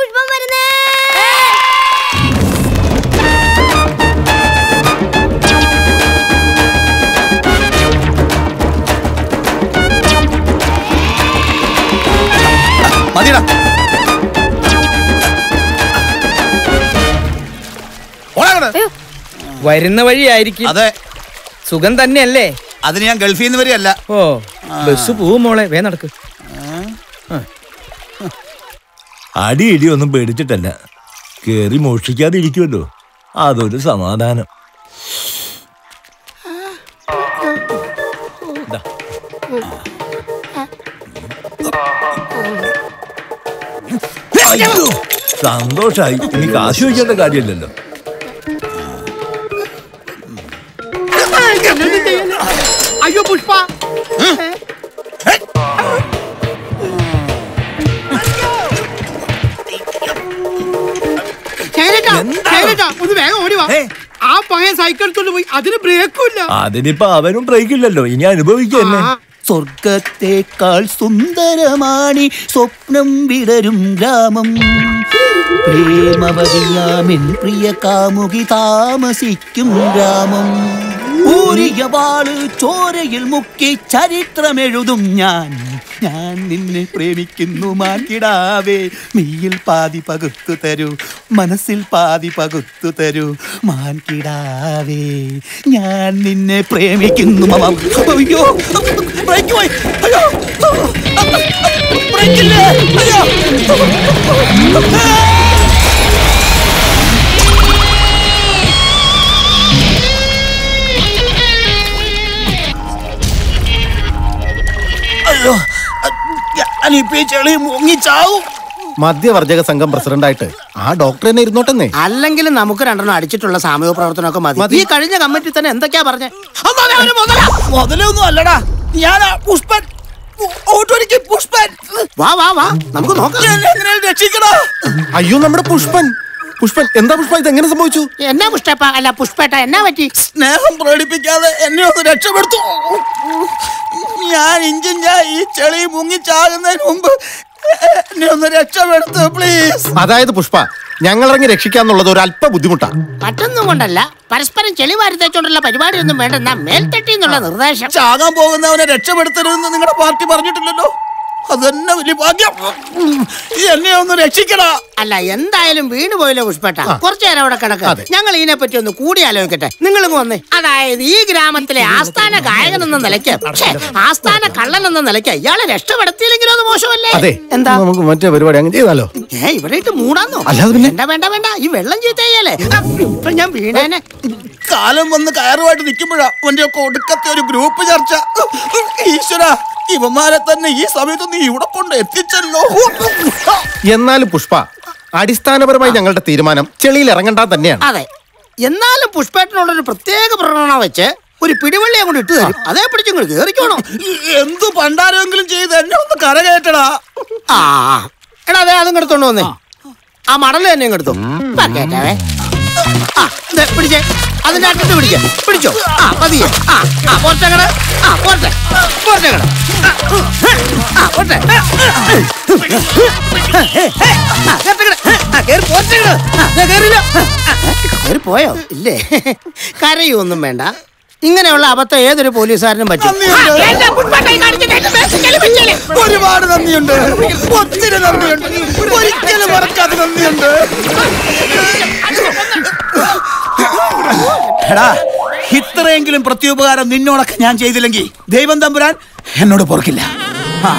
പുഷ്പം വരുന്നേ മതിടാ വരുന്ന വഴിയായിരിക്കും അതെ സുഖം തന്നെയല്ലേ അതിന് ഞാൻ ഗൾഫിൽ നിന്ന് വരെയല്ല ഓ ബസ് പോവും മോളെ വേ നടക്ക് അടി ഇടി ഒന്നും പേടിച്ചിട്ടല്ല കേറി മോഷ്ടിക്കാതെ ഇരിക്കുമല്ലോ അതൊരു സമാധാനം ദാ. അയ്യോ സന്തോഷായി ഇനി കാശ് ചോദിക്കേണ്ട കാര്യമില്ലല്ലോ അയ്യോ പുഷ്പ ശൈലജ, ശൈലജ, ഒന്ന് വേഗം ഓടി വാ ആ പഴയ സൈക്കിൾ എടുത്തോണ്ട് പോയി അതിന് ബ്രേക്കും ഇല്ല അതിനിപ്പോ അവനും ബ്രേക്ക് ഇല്ലല്ലോ ഇനി അനുഭവിക്കന്നെ സ്വർഗത്തേക്കാൾ സുന്ദരമാണി സ്വപ്നം വിടരും ഗ്രാമം പ്രേമവതിയാമിൻ പ്രിയ കാമുകി താമസിക്കും ഗ്രാമം ഊരിയ വാള് ചോരയിൽ മുക്കി ചരിത്രമെഴുതും ഞാൻ ഞാൻ നിന്നെ പ്രേമിക്കുന്നു മാറ്റിടാവേ മെയ്യിൽ പാതി പകുത്തു തരൂ മനസ്സിൽ പാതി പകുത്തു തരൂ മാൻകിടാവേ ഞാൻ നിന്നെ പ്രേമിക്കുന്നു മമ അയ്യോ ബ്രേക്ക് പോയി അയ്യോ ബ്രേക്കില്ലേ അയ്യോ അയ്യോ ഞാനിപ്പോ ഈ ചെളി മുങ്ങിച്ചാവും മധ്യവർജക സംഘം പ്രസിഡന്റായിട്ട് ആ ഡോക്ടർ തന്നെ ഇരുന്നോട്ടെന്നേ അല്ലെങ്കിലും നമുക്ക് രണ്ടെണ്ണം അടിച്ചിട്ടുള്ള സാമൂഹ്യ പ്രവർത്തനമൊക്കെ മതി ഈ കഴിഞ്ഞ കമ്മിറ്റി തന്നെ എന്തൊക്കെയാ പറഞ്ഞേ മുതലൊന്നും അല്ലടാ ഞാൻ പുഷ്പൻ ഓട്ടോരിക്ക് പുഷ്പൻ വാ വാ വാ നമുക്ക് നോക്കാം എന്നെ എങ്ങനെ രക്ഷിക്കടാ അയ്യോ നമ്മുടെ പുഷ്പൻ പുഷ്പൻ എന്താ പുഷ്പ ഇത് എങ്ങനെ സംഭവിച്ചു എന്നാ പുഷ്പേപ്പ അല്ല പുഷ്പേട്ട എന്നാ പറ്റി സ്നേഹം പ്രകടിപ്പിക്കാതെ എന്നെ ഒന്ന് രക്ഷപ്പെടുത്തു ഞാൻ ഇഞ്ചിഞ്ചായി ഈ ചെളി മുങ്ങി ചാകുന്നതിന് മുമ്പ് എന്നെ ഒന്ന് രക്ഷപ്പെടുത്തു പ്ലീസ് അതായത് പുഷ്പ ഞങ്ങൾ ഇറങ്ങി രക്ഷിക്കാന്നുള്ളത് ഒരു അല്പ ബുദ്ധിമുട്ടാണ് മറ്റൊന്നും കൊണ്ടല്ല പരസ്പരം ചെളി വാരി തേച്ചോണ്ടുള്ള പരിപാടിയൊന്നും വേണ്ടെന്ന മേൽത്തട്ടി എന്നുള്ള നിർദ്ദേശം ചാകാൻ പോകുന്നവനെ രക്ഷപ്പെടുത്തരുതെന്ന് നിങ്ങളുടെ പാർട്ടി പറഞ്ഞിട്ടില്ലല്ലോ അത് തന്നെ വലിയ ഭാഗ്യം എന്നെ ഒന്ന് രക്ഷിക്കടാ അല്ല എന്തായാലും വീണ് പോയില്ലോ പുഷ്പേട്ട കുറച്ചു നേരം അവിടെ കിടക്ക ഞങ്ങൾ ഇതിനെ പറ്റി ഒന്ന് കൂടി ആലോചിക്കട്ടെ നിങ്ങൾ വന്നേ അതായത് ഈ ഗ്രാമത്തിലെ ആസ്ഥാന ഗായകൻ എന്ന നിലയ്ക്ക് ഛേ, ആസ്ഥാന കള്ളൻ എന്ന നിലയ്ക്ക് ഇയാളെ രക്ഷപ്പെടുത്തിയില്ലെങ്കിലോ അത് മോശമല്ലേ അതെ എന്താ നമുക്ക് മറ്റേ പരിപാടി അങ്ങ് ചെയ്താലോ ഏ ഇവിടെ ഇട്ട് മൂടാന്നോ അല്ലാതെ പിന്നെ? വേണ്ട വേണ്ട വേണ്ട ഈ വെള്ളം ചീത്തയ്യല്ലേ ഇപ്പൊ ഞാൻ വീണേനെ കാലം വന്ന് കയറുമായിട്ട് നിൽക്കുമ്പോഴാ അവന്റെ ഒക്കെ ഒടുക്കത്തെ ഒരു ഗ്രൂപ്പ് ചർച്ച ഈശ്വര ഇവന്മാരെ തന്നെ ഈ സമയത്ത് നീ ഇവിടെ കൊണ്ട് എത്തിച്ചല്ലോ എന്നാലും പുഷ്പ അടിസ്ഥാനപരമായി ഞങ്ങളുടെ തീരുമാനം ചെളിയിൽ ഇറങ്ങണ്ട തന്നെയാണ് അതെ എന്നാലും പുഷ്പേട്ടനോടൊരു പ്രത്യേക പ്രകടനം വെച്ച് ഒരു പിടിവള്ളി അങ്ങോട്ട് ഇട്ട് തരും അതേ പിടിച്ചിങ്ങോട്ട് കേറിക്കോണം എന്തു പണ്ടാരെങ്കിലും ചെയ്ത് എന്നെ ഒന്ന് കരകയറ്റടാ ആ ആ. എടാ അതെ അതും എടുത്തോണ്ട് വന്നേ ആ മടല് തന്നെ ഇങ്ങ് എടുത്തോ ഇപ്പൊ കേട്ടാവേ ആ ദേ, പിടിച്ചേ അതിന്റെ അറ്റത്ത് പിടിക്ക പിടിച്ചോ ആ പതിയെ ആ ആ പോർച്ചങ്ങട് ആ പോർട്ടെ പോർച്ചങ്ങട് ആ പോട്ടെ കേറി പോർച്ചങ്ങട് കേറില്ല കേറി പോയോ ഇല്ലേ കരയൊന്നും വേണ്ട ഇങ്ങനെയുള്ള അബദ്ധം ഏതൊരു പോലീസുകാരനും പറ്റും ആ, എന്റെ പുഷ്പക്കൈ കാണിച്ചിട്ട് എന്റെ മേത്ത് ചെളി വെച്ചേല്. ഒരുപാട് നന്ദിയുണ്ട് ഒത്തിരി നന്ദിയുണ്ട് ഒരിക്കലും മറക്കാതെ നന്ദിയുണ്ട് എടാ ഇത്രയെങ്കിലും പ്രത്യുപകാരം നിന്നോടൊക്കെ ഞാൻ ചെയ്തില്ലെങ്കിൽ ദൈവം തമ്പുരാൻ എന്നോട് പൊറുക്കില്ല ആ.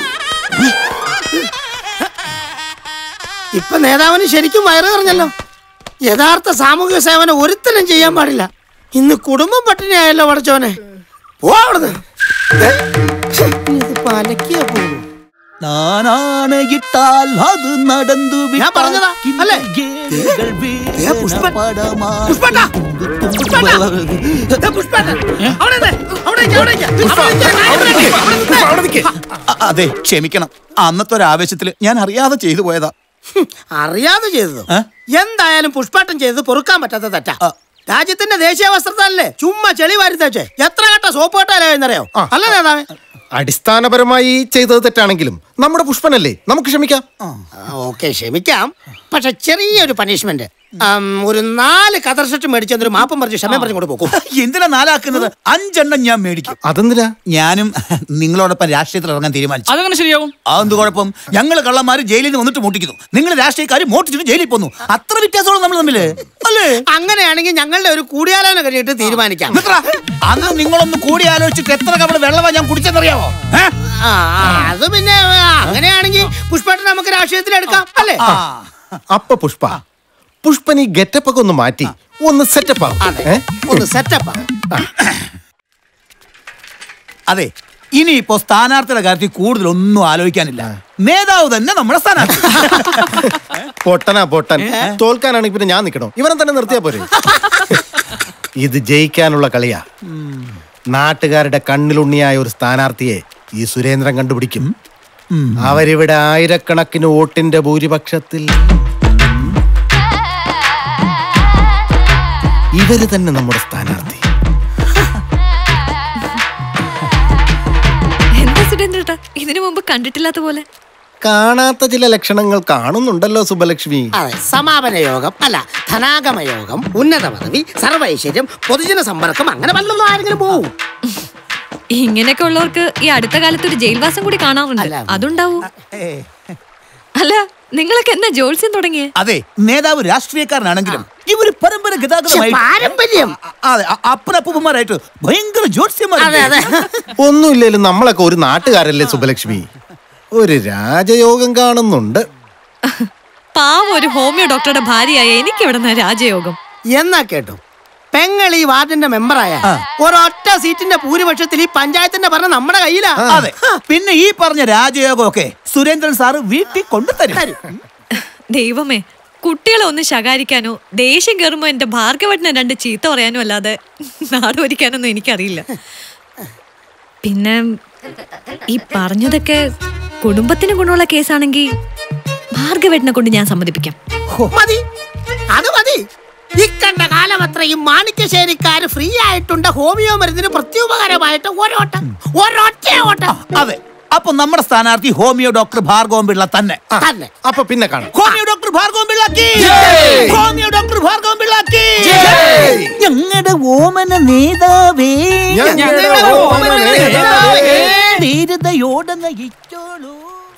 ഇപ്പൊ നേതാവിന് ശരിക്കും വയറ് പറഞ്ഞല്ലോ യഥാർത്ഥ സാമൂഹിക സേവനം ഒരുത്തനും ചെയ്യാൻ പാടില്ല ഇന്ന് കുടുംബം പട്ടിണിയായല്ലോ പടച്ചോനെ പോ അവിടുന്ന് ഏ? ഇതിപ്പോ അലക്കിയാ പോകും നാനാണയിട്ടാൽ അത് നടന്നു ഞാൻ പറഞ്ഞതാ അല്ലേ ഏ, പുഷ്പൻ. പുഷ്പേട്ടാ. പുഷ്പേട്ടാ. ഏ, പുഷ്പേട്ടൻ. അവിടെ നിന്ന്, അവിടെ നിക്ക്, അവിടെ നിക്ക്. അവിടെ നിക്ക്, അവിടെ നിക്ക്, അവിടെ നിക്ക്. അ- അതെ ക്ഷമിക്കണം അന്നത്തെ ഒരു ആവേശത്തിൽ ഞാൻ അറിയാതെ ചെയ്തു പോയതാ ഹും, അറിയാതെ ചെയ്തതോ എന്തായാലും പുഷ്പാട്ടം ചെയ്തത് പൊറുക്കാൻ പറ്റാത്ത തെറ്റാ രാജ്യത്തിന്റെ ദേശീയ വസ്ത്രത്തല്ലേ ചുമ്മാ ചെളി വാരി തേച്ചേ എത്ര കട്ട സോപ്പ് കെട്ടാലായെന്നറിയോ അല്ല നേതാവേ അടിസ്ഥാനപരമായി ചെയ്തത് തെറ്റാണെങ്കിലും നമ്മുടെ പുഷ്പനല്ലേ നമുക്ക് ക്ഷമിക്കാം ഓക്കെ ക്ഷമിക്കാം പക്ഷെ ചെറിയൊരു പണിഷ്മെന്റ് ഒരു നാല് കതർ സെറ്റ് മേടിച്ചെന്നൊരു മാപ്പം പറഞ്ഞ് ക്ഷമ പറഞ്ഞു കൊണ്ട് പോകും എന്തിനാ നാലാക്കുന്നത് അഞ്ചെണ്ണം ഞാൻ മേടിക്കും അതെന്തിനാ ഞാനും നിങ്ങളോടൊപ്പം രാഷ്ട്രീയത്തിൽ ഇറങ്ങാൻ തീരുമാനിച്ചു അതെങ്ങനെ ശരിയാവും അതെന്ത് കുഴപ്പം ഞങ്ങൾ കള്ളന്മാര് ജയിലിൽ നിന്ന് വന്നിട്ട് മോട്ടിക്കുന്നു നിങ്ങൾ രാഷ്ട്രീയക്കാർ മോട്ടിച്ചിട്ട് ജയിലിൽ പോന്നു അത്ര വ്യത്യാസമുള്ളൂ നമ്മൾ തമ്മില് അല്ലേ അങ്ങനെയാണെങ്കിൽ ഞങ്ങളുടെ ഒരു കൂടിയാലോചന കഴിഞ്ഞിട്ട് തീരുമാനിക്കാം മിത്ര, അന്ന് നിങ്ങളൊന്ന് കൂടി ആലോചിച്ചിട്ട് എത്ര കവള വെള്ളമാ ഞാൻ കുടിച്ചെന്നറിയാവോ ഏ? ആ, ആ, അത് പിന്നെ ആ, അങ്ങനെയാണെങ്കിൽ പുഷ്പേട്ടൻ നമുക്ക് രാഷ്ട്രീയത്തിൽ എടുക്കാം അല്ലേ ആ. അപ്പൊ പുഷ്പ പുഷ്പൻ ഈ ഗെറ്റപ്പ് ഒക്കെ ഒന്ന് മാറ്റി ഒന്ന് സെറ്റപ്പ് ആവും അതെ ഏ? ഒന്ന് സെറ്റപ്പ് അതെ ഇനിയിപ്പോ സ്ഥാനാർത്ഥിയുടെ കാര്യത്തിൽ കൂടുതൽ ഒന്നും ആലോചിക്കാനില്ല നേതാവ് തന്നെ നമ്മുടെ സ്ഥാനാർത്ഥി പൊട്ടനാ പൊട്ടൻ തോൽക്കാനാണെങ്കിൽ പിന്നെ ഞാൻ നിൽക്കണോ ഇവനെ തന്നെ നിർത്തിയാ പോരെ ഇത് ജയിക്കാനുള്ള കളിയാ നാട്ടുകാരുടെ കണ്ണിലുണ്ണിയായ ഒരു സ്ഥാനാർത്ഥിയെ ഈ സുരേന്ദ്രൻ കണ്ടുപിടിക്കും അവരിവിടെ ആയിരക്കണക്കിന് വോട്ടിന്റെ ഭൂരിപക്ഷത്തിൽ ഇവര് തന്നെ നമ്മുടെ സ്ഥാനാർത്ഥി എന്താ സുരേന്ദ്രേട്ടാ ഇതിനു മുമ്പ് കണ്ടിട്ടില്ലാത്ത പോലെ കാണാത്ത ചില ലക്ഷണങ്ങൾ കാണുന്നുണ്ടല്ലോ സുബലക്ഷ്മി അതെ സമാപന യോഗം അല്ല ധനാഗമ യോഗം ഉന്നത പദവി സർവൈശ്വര്യം പൊതുജന സമ്പർക്കം അങ്ങനെ വല്ലതും ആരെങ്കിലും പോവും ഇങ്ങനെയൊക്കെ ഉള്ളവർക്ക് ഈ അടുത്ത കാലത്ത് ഒരു ജയിൽവാസം കൂടി കാണാറുണ്ട് അല്ല. അതുണ്ടാവൂ അല്ല നിങ്ങളൊക്കെ എന്നാ ജോത്സ്യം തുടങ്ങിയേ അതെ നേതാവ് രാഷ്ട്രീയക്കാരനാണെങ്കിലും ഇവര് പരമ്പര ശ്ശെ, ഗതാഗതമായി പാരമ്പര്യം അതെ അ- അപ്പനപ്പൂപ്പന്മാരായിട്ട് ഭയങ്കര അതെ ജ്യോത്സ്യന്മാരാണ് അതെ ഒന്നുമില്ലേലും നമ്മളൊക്കെ ഒരു നാട്ടുകാരല്ലേ സുബലക്ഷ്മി ഒരു രാജയോഗം കാണുന്നുണ്ട് പാവം ഒരു ഹോമിയോ ഡോക്ടറുടെ ഭാര്യയായ എനിക്ക് ഇവിടെ രാജയോഗം എന്നാ കേട്ടോ പെങ്ങൾ ഈ വാർഡിന്റെ മെമ്പറായ ഒരൊറ്റ സീറ്റിന്റെ ഭൂരിപക്ഷത്തിൽ ഈ പഞ്ചായത്തിന്റെ ഭരണം നമ്മുടെ കയ്യിലാ അതെ പിന്നെ ഈ പറഞ്ഞ രാജയോഗമൊക്കെ സുരേന്ദ്രൻ സാറ് വീട്ടിൽ കൊണ്ടുതരും ദൈവമേ കുട്ടികളെ ഒന്ന് ശകാരിക്കാനോ ദേഷ്യം കയറുമ്പോ എന്റെ ഭാർഗവട്ടിനെ രണ്ട് ചീത്ത പറയാനോ അല്ലാതെ നാട് ഭരിക്കാനൊന്നും എനിക്കറിയില്ല പിന്നെ ഈ പറഞ്ഞതൊക്കെ കുടുംബത്തിന് ഗുണമുള്ള കേസാണെങ്കിൽ ഭാർഗവട്ടിനെ കൊണ്ട് ഞാൻ സമ്മതിപ്പിക്കാം മതി അത് മതി ഇക്കണ്ട കാലം അത്രയും മാണിക്യശ്ശേരിക്കാര് ഫ്രീ ആയിട്ടുണ്ട് ഹോമിയോ മരുന്നിന് പ്രത്യുപകാരമായിട്ട് ഒരോട്ടം ഒരൊറ്റ ഓട്ടം അതെ അപ്പൊ നമ്മുടെ സ്ഥാനാർത്ഥി ഹോമിയോ ഡോക്ടർ ഭാർഗവൻ പിള്ള തന്നെ തന്നെ അപ്പൊ പിന്നെ കാണാം ഹോമിയോ ഡോക്ടർ ഭാർഗവൻ പിള്ളാക്കി ഹോമിയോ ഡോക്ടർ ഭാർഗവൻ പിള്ളാക്കി ഞങ്ങളുടെ ഓമന നേതാവേ ഞങ്ങളുടെ ഓമന നേതാവേ. ധീരതയോടെ നയിച്ചോളൂ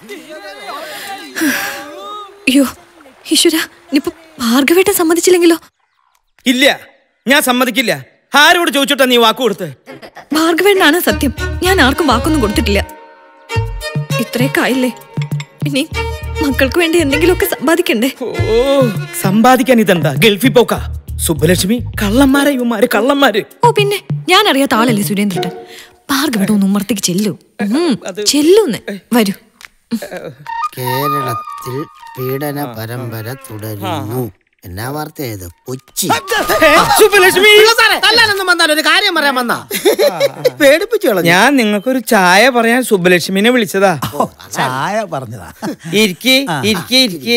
അയ്യോ ഈശ്വര ഇനിയിപ്പോ ഭാർഗവേട്ടൻ സമ്മതിച്ചില്ലെങ്കിലോ ഇല്ല ഞാൻ സമ്മതിക്കില്ല ആരോട് ചോദിച്ചിട്ടാ നീ വാക്ക് കൊടുത്ത് ഭാർഗവേട്ടനാണ് സത്യം ഞാൻ ആർക്കും വാക്കൊന്നും കൊടുത്തിട്ടില്ല ഇത്രയൊക്കെ ആയില്ലേ ഇനി മക്കൾക്ക് വേണ്ടി എന്തെങ്കിലുമൊക്കെ സമ്പാദിക്കണ്ടേ ഓ സമ്പാദിക്കാൻ ഇതെന്താ ഗൾഫിൽ പോക്ക സുബ്ബലക്ഷ്മി കള്ളന്മാരെ ഇവന്മാര് കള്ളന്മാര് ഓ പിന്നെ ഞാൻ അറിയാത്ത ആളല്ലേ സുരേന്ദ്രൻ ഭാർഗവേട്ടൻ ഒന്ന് ഉമ്മർത്തേക്ക് ചെല്ലു ഉം, ചെല്ലൂന്ന് വരൂ കേരളത്തിൽ പീഡന പരമ്പര തുടരുന്നു എന്നാ വാർത്ത ഇത് കൊച്ചി സുബ്ബലക്ഷ്മി തല്ലാനൊന്നും വന്നാൽ ഒരു കാര്യം പറയാൻ വന്നാ പേടിപ്പിച്ചു കളഞ്ഞു ഞാൻ നിങ്ങൾക്കൊരു ചായ പറയാൻ സുബ്ബലക്ഷ്മിനെ വിളിച്ചതാ ചായ പറഞ്ഞതാ ഇരിക്കി ഇരിക്കി ഇരിക്കി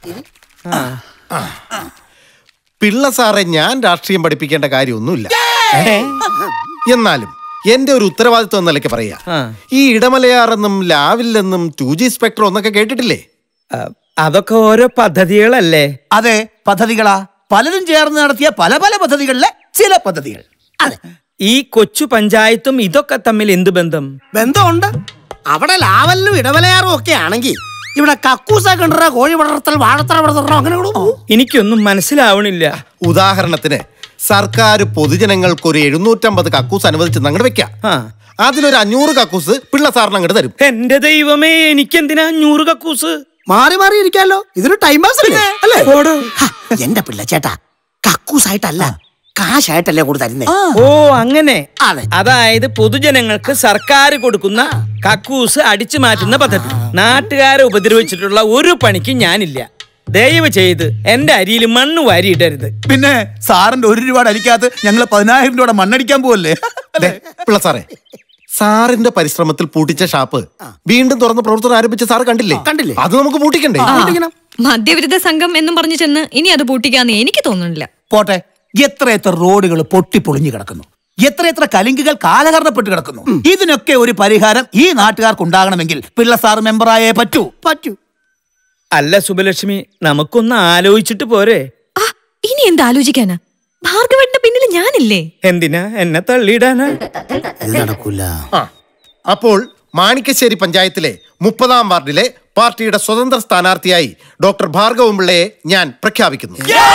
പിള്ള സാറെ ഞാൻ രാഷ്ട്രീയം പഠിപ്പിക്കേണ്ട കാര്യമൊന്നുമില്ല എന്നാലും എന്റെ ഒരു ഉത്തരവാദിത്വം എന്ന നിലയ്ക്ക് പറയാ ആ. ഈ ഇടമലയാറെന്നും ലാവില്ലെന്നും ടു ജി സ്പെക്ട്രം എന്നൊക്കെ കേട്ടിട്ടില്ലേ ആ, അതൊക്കെ ഓരോ പദ്ധതികളല്ലേ അതെ പദ്ധതികളാ പലരും ചേർന്ന് നടത്തിയ പല പല പദ്ധതികളിലെ ചില പദ്ധതികൾ ഈ കൊച്ചു പഞ്ചായത്തും ഇതൊക്കെ തമ്മിൽ എന്ത് ബന്ധം ബന്ധമുണ്ട് അവിടെ ലാവലിനും ഇടവലയാറും ഒക്കെ ആണെങ്കിൽ ഇവിടെ കക്കൂസ കിണറ കോഴി വളർത്തൽ വാഴത്തറ വളർത്തലോ അങ്ങനെ കൂടെ പോകും. എനിക്കൊന്നും മനസ്സിലാവണില്ല ഉദാഹരണത്തിന് സർക്കാർ പൊതുജനങ്ങൾക്ക് ഒരു എഴുന്നൂറ്റമ്പത് കക്കൂസ് അനുവദിച്ച് അങ്ങോട്ട് വെക്കാം ആ അതിലൊരു അഞ്ഞൂറ് കക്കൂസ് പിള്ള സാറിന് അങ്ങോട്ട് തരും എന്റെ ദൈവമേ എനിക്കെന്തിനാ അഞ്ഞൂറ് കക്കൂസ് മാറി മാറി ഇരിക്കാലോ ഇതൊരു ടൈം പാസ് അല്ലേ അല്ലേ ഹ, എന്റെ പിള്ള ചേട്ടാ കക്കൂസായിട്ടല്ല കാശായിട്ടല്ലേ കൂടെ തരുന്നേ ഓ അങ്ങനെ അതെ. അതായത് പൊതുജനങ്ങൾക്ക് സർക്കാർ കൊടുക്കുന്ന കക്കൂസ് അടിച്ചു മാറ്റുന്ന പദ്ധതി നാട്ടുകാരെ ഉപദ്രവിച്ചിട്ടുള്ള ഒരു പണിക്കും ഞാനില്ല ദയവ് ചെയ്ത് എന്റെ അരിയിൽ മണ്ണ് വാരിയിടരുത് പിന്നെ സാറിന്റെ ഒരു രൂപയുടെ അലിക്കകത്ത് ഞങ്ങൾ പതിനായിരം രൂപയുടെ മണ്ണടിക്കാൻ പോവല്ലേ ദേ, പിള്ള സാറേ സാറിന്റെ പരിശ്രമത്തിൽ പൂട്ടിച്ച ഷാപ്പ് വീണ്ടും തുറന്ന് പ്രവർത്തനം ആരംഭിച്ച സാറ് കണ്ടില്ലേ കണ്ടില്ലേ? അത് നമുക്ക് പൂട്ടിക്കണ്ടേ പൂട്ടിക്കണം. മദ്യവിരുദ്ധ സംഘം എന്നും പറഞ്ഞു ചെന്ന് ഇനി അത് പൂട്ടിക്കാന്ന് എനിക്ക് തോന്നുന്നില്ല പോട്ടെ എത്ര എത്ര റോഡുകൾ പൊട്ടിപ്പൊളിഞ്ഞു കിടക്കുന്നു എത്രയെത്ര കലിങ്കുകൾ കാലഹരണപ്പെട്ട് കിടക്കുന്നു ഇതിനൊക്കെ ഒരു പരിഹാരം ഈ നാട്ടുകാർക്ക് ഉണ്ടാകണമെങ്കിൽ പിള്ള സാർ മെമ്പറായേ പറ്റൂ പറ്റൂ അല്ല സുബലക്ഷ്മി നമുക്കൊന്ന് ആലോചിച്ചിട്ട് പോരെ ആ ഇനി എന്ത് ആലോചിക്കാനാ ഭാർഗവേട്ടന്റെ പിന്നിൽ ഞാനില്ലേ എന്തിനാ എന്നെ തള്ളിയിടാനാ ഇത് നടക്കൂല ആ അപ്പോൾ മാണിക്കശ്ശേരി പഞ്ചായത്തിലെ മുപ്പതാം വാർഡിലെ പാർട്ടിയുടെ സ്വതന്ത്ര സ്ഥാനാർത്ഥിയായി ഡോക്ടർ ഭാർഗവം പിള്ളയെ ഞാൻ പ്രഖ്യാപിക്കുന്നു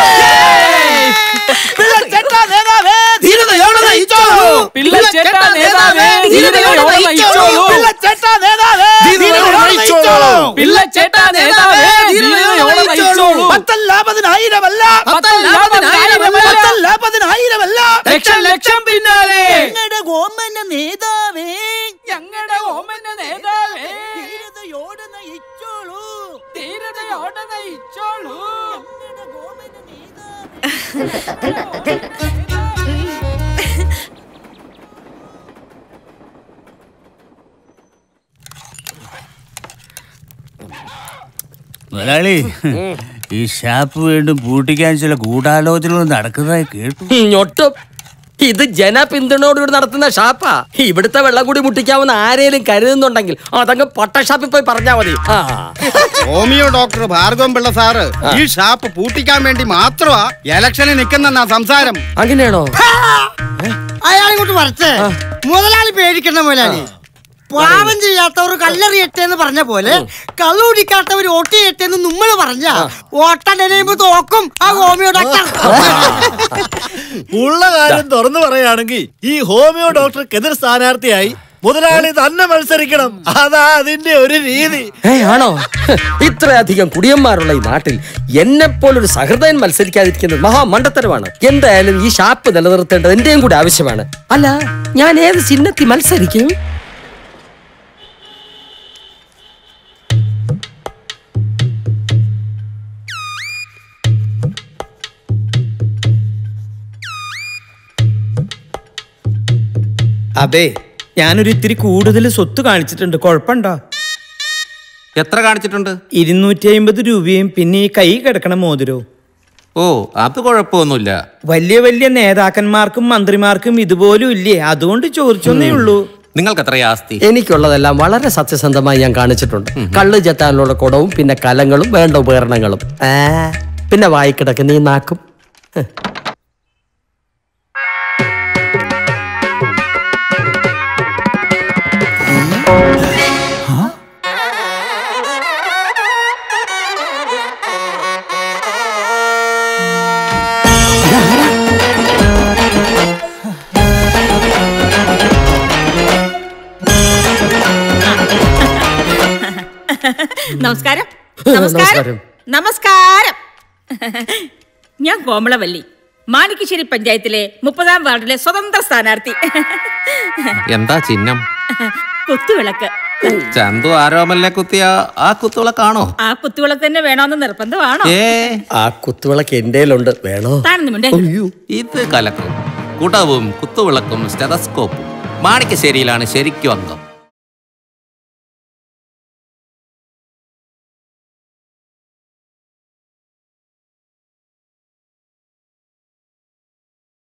ധീരതയോടെ നയിച്ചോളൂ. പിള്ളച്ചേട്ടാ നേതാവേ, ധീരതയോടെ നയിച്ചോളൂ. പിള്ളച്ചേട്ടാ നേതാവേ, ധീരതയോടെ നയിച്ചോളൂ. പിള്ളച്ചേട്ടാ നേതാവേ, ധീരതയോടെ നയിച്ചോളൂ. പത്തല്ല പതിനായിരമല്ല പത്തല്ല പതിനായിരമല്ല. പത്തല്ല പതിനായിരമല്ല ലക്ഷം ലക്ഷം പിന്നാലെ ഞങ്ങളുടെ ഗോമന നേതാവേ ഞങ്ങളുടെ ഓമന നേതാവേ ധീരതയോടെ നയിച്ചോളൂ ധീരതയോടെ നയിച്ചോളൂ ഞങ്ങളുടെ ഗോമന നേതാവേ മുതലാളി ഈ ഷാപ്പ് വീണ്ടും പൂട്ടിക്കാൻ ചില ഗൂഢാലോചനകൾ നടക്കുന്നതായി കേട്ടു ഞൊട്ടും ഇത് ജനപിന്തുണയോടുകൂടി നടത്തുന്ന ഷാപ്പാ ഇവിടുത്തെ വെള്ളം കൂടി മുട്ടിക്കാവുന്ന ആരേലും കരുതുന്നുണ്ടെങ്കിൽ അതങ്ങ് പൊട്ട ഷാപ്പിൽ പോയി പറഞ്ഞാ മതി ആ homeo doctor Bhargavan Pillai sir ഈ ഷാപ്പ് പൂട്ടിക്കാൻ വേണ്ടി മാത്രമാ ഇലക്ഷന് നിൽക്കുന്ന സംസാരം അങ്ങനെയാണോ അയാൾ ഇങ്ങോട്ട് വരട്ടെ മുതലാളി പേടിക്കണ്ട മുതലാളി പാപം ചെയ്യാത്തവർ കല്ലെറിയട്ടെ എന്ന് പറഞ്ഞ പോലെ കള്ളു കുടിക്കാത്തവർ വോട്ട് ചെയ്യട്ടെ എന്ന് നമ്മൾ പറഞ്ഞ വോട്ടെണ്ണയുമ്പോ തോക്കും ആ ഹോമിയോ ഡോക്ടർ ഉള്ള കാര്യം തുറന്നു പറയുകയാണെങ്കിൽ ഈ ഹോമിയോ ഡോക്ടർക്കെതിർ സ്ഥാനാർത്ഥിയായി മുതലാളി തന്നെ മത്സരിക്കണം അതാ അതിന്റെ ഒരു രീതി ഏ ആണോ ഇത്രയധികം കുടിയന്മാരുള്ള ഈ നാട്ടിൽ എന്നെ പോലൊരു സഹൃദയൻ മത്സരിക്കാതിരിക്കുന്നത് മഹാമണ്ടത്തരമാണ് എന്തായാലും ഈ ഷാപ്പ് നിലനിർത്തേണ്ടത് എന്റെയും കൂടി ആവശ്യമാണ് അല്ല ഞാൻ ഏത് ചിഹ്നത്തിൽ മത്സരിക്കും അതെ ഞാനൊരു ഇത്തിരി കൂടുതൽ സ്വത്ത് കാണിച്ചിട്ടുണ്ട് കുഴപ്പമുണ്ടോ എത്ര കാണിച്ചിട്ടുണ്ട് ഇരുന്നൂറ്റി അമ്പത് രൂപയും പിന്നെ ഈ കൈ കിടക്കണ മോതിരോ ഓ അത് കുഴപ്പമൊന്നുമില്ല വലിയ വലിയ നേതാക്കന്മാർക്കും മന്ത്രിമാർക്കും ഇതുപോലും ഇല്ലേ അതുകൊണ്ട് ചോദിച്ചൊന്നേ ഉള്ളൂ നിങ്ങൾക്ക് എത്രയാ ആസ്തി എനിക്കുള്ളതെല്ലാം വളരെ സത്യസന്ധമായി ഞാൻ കാണിച്ചിട്ടുണ്ട് കള്ള് ചെത്താനുള്ള കുടവും പിന്നെ കലങ്ങളും വേണ്ട ഉപകരണങ്ങളും ആ, പിന്നെ വായിക്കിടക്ക് നീ നാക്കും ഹ്. നമസ്കാരം നമസ്കാരം. നമസ്കാരം ഞാൻ കോമളവല്ലി മാണിക്കശ്ശേരി പഞ്ചായത്തിലെ മുപ്പതാം വാർഡിലെ സ്വതന്ത്ര സ്ഥാനാർത്ഥി എന്താ ചിഹ്നം കുത്തുവിളക്ക് ചന്തു ആരോമലിനെ കുത്തിയ ആ കുത്തുവിളക്കാണോ ആ കുത്തുവിളക്ക് തന്നെ വേണമെന്ന് നിർബന്ധമാണോ ഏ ആ കുത്തുവിളക്ക് എന്റെ ഉണ്ട് വേണോ താണെന്നുമുണ്ട് ഇത് കലക്കും കുടവും കുത്തുവിളക്കും സ്റ്റെതസ്കോപ്പും മാണിക്കശ്ശേരിയിലാണ് ശരിക്കും അംഗം